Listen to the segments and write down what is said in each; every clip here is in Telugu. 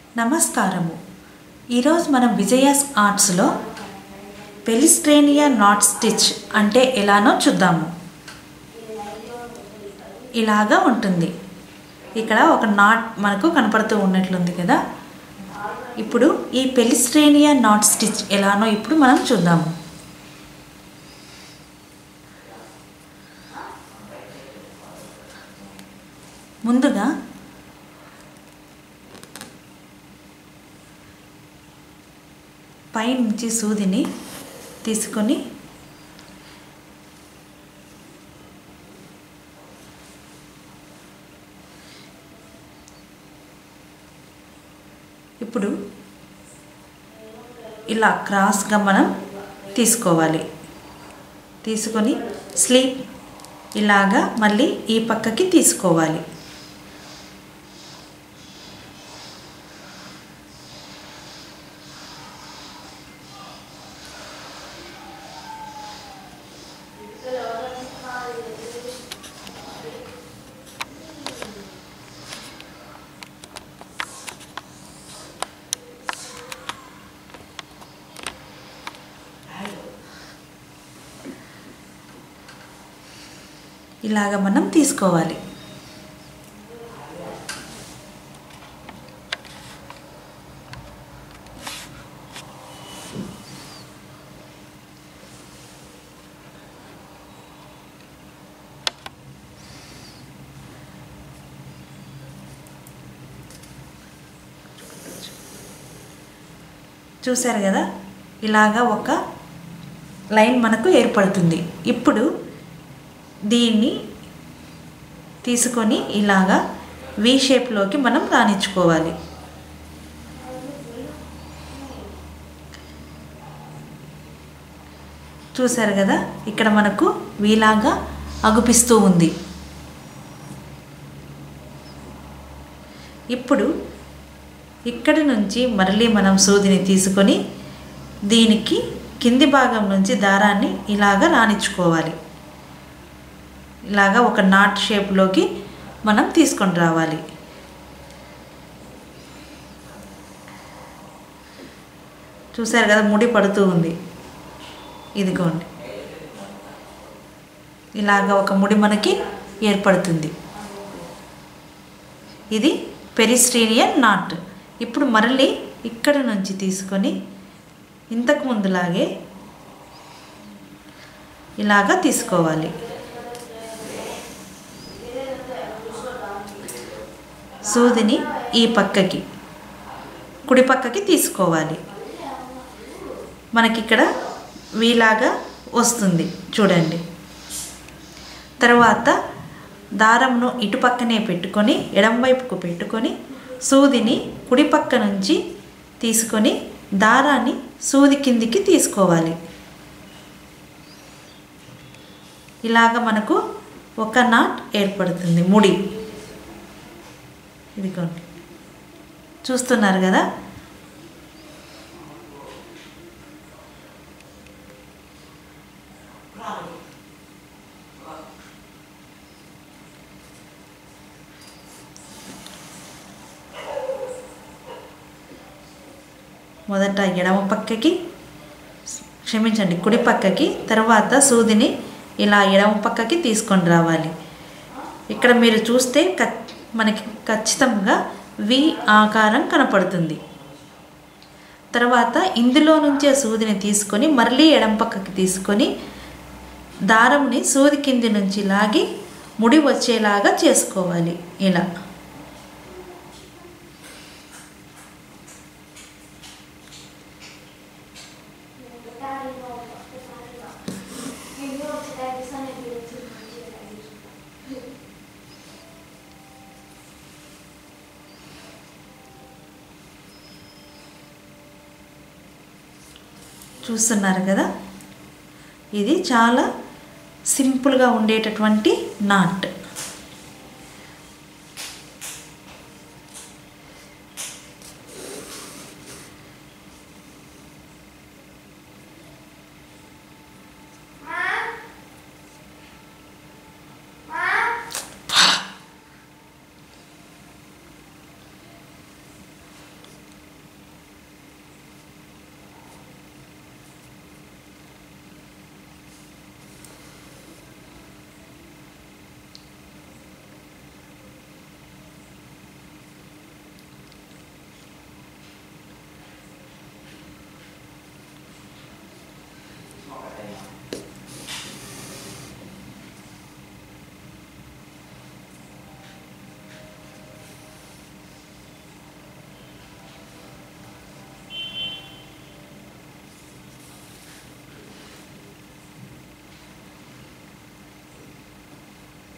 నమస్కారము ఈరోజు మనం విజయాస్ ఆర్ట్స్లో పెలిస్ట్రేనియా నాట్ స్టిచ్ అంటే ఎలానో చూద్దాము ఇలాగా ఉంటుంది ఇక్కడ ఒక నాట్ మనకు కనపడుతూ ఉన్నట్లుంది కదా ఇప్పుడు ఈ పెలిస్ట్రేనియా నాట్ స్టిచ్ ఎలానో ఇప్పుడు మనం చూద్దాము ముందుగా పైనుంచి సూదిని తీసుకొని ఇప్పుడు ఇలా క్రాస్గా మనం తీసుకోవాలి తీసుకొని స్లీప్ ఇలాగా మళ్ళీ ఈ పక్కకి తీసుకోవాలి ఇలాగ మనం తీసుకోవాలి చూశారు కదా ఇలాగా ఒక లైన్ మనకు ఏర్పడుతుంది ఇప్పుడు దీన్ని తీసుకొని ఇలాగా వి షేప్లోకి మనం రాణించుకోవాలి చూశారు కదా ఇక్కడ మనకు వీలాగా అగుపిస్తూ ఉంది ఇప్పుడు ఇక్కడి నుంచి మరలి మనం సూదిని తీసుకొని దీనికి కింది భాగం నుంచి దారాన్ని ఇలాగా రాణించుకోవాలి ఇలాగా ఒక నాట్ షేప్లోకి మనం తీసుకొని రావాలి చూశారు కదా ముడి పడుతూ ఉంది ఇదిగోండి ఇలాగ ఒక ముడి మనకి ఏర్పడుతుంది ఇది పెరిస్ట్రీనియన్ నాట్ ఇప్పుడు మరలి ఇక్కడ నుంచి తీసుకొని ఇంతకు ముందులాగే ఇలాగా తీసుకోవాలి సూదిని ఈ పక్కకి కుడి పక్కకి తీసుకోవాలి మనకిక్కడ వీలాగా వస్తుంది చూడండి తర్వాత దారంను ఇటు పక్కనే పెట్టుకొని ఎడం వైపుకు పెట్టుకొని సూదిని కుడి పక్క నుంచి తీసుకొని దారాన్ని సూది కిందికి తీసుకోవాలి ఇలాగ మనకు ఒక నాట్ ఏర్పడుతుంది ముడి ఇదిగోండి చూస్తున్నారు కదా మొదట ఎడమ పక్కకి క్షమించండి కుడి పక్కకి తర్వాత సూదిని ఇలా ఎడమ పక్కకి తీసుకొని రావాలి ఇక్కడ మీరు చూస్తే మనకి ఖచ్చితంగా వి ఆకారం కనపడుతుంది తర్వాత ఇందులో నుంచే సూదిని తీసుకొని మళ్ళీ ఎడం పక్కకి తీసుకొని దారంని సూది కింది నుంచి లాగి ముడి వచ్చేలాగా చేసుకోవాలి ఇలా చూస్తున్నారు కదా ఇది చాలా సింపుల్గా ఉండేటటువంటి నాట్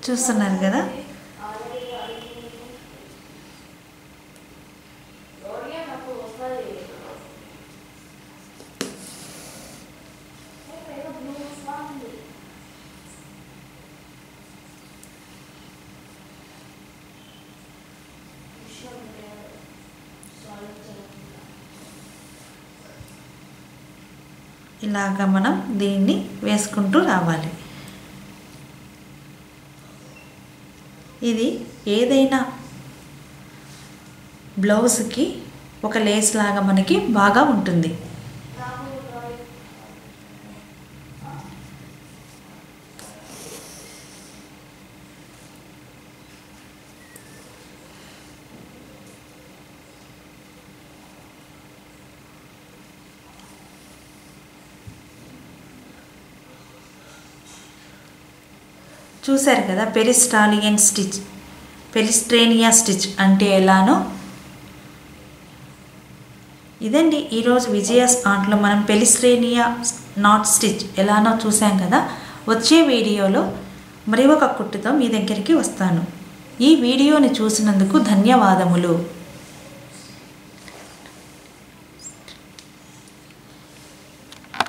చూస్తున్నారు కదా ఇలాగ మనం దీన్ని వేసుకుంటూ రావాలి ఇది ఏదైనా బ్లౌజ్కి ఒక లేస్ లాగా మనకి బాగా ఉంటుంది చూశారు కదా పెరిస్టాలియన్ స్టిచ్ పెరిస్ట్రేనియా స్టిచ్ అంటే ఎలానో ఇదండి ఈరోజు విజయాస్ ఆంట్లో మనం పెలిస్ట్రేనియా నాట్ స్టిచ్ ఎలానో చూసాం కదా వచ్చే వీడియోలో మరి ఒక కుట్టుతో మీ దగ్గరికి వస్తాను ఈ వీడియోని చూసినందుకు ధన్యవాదములు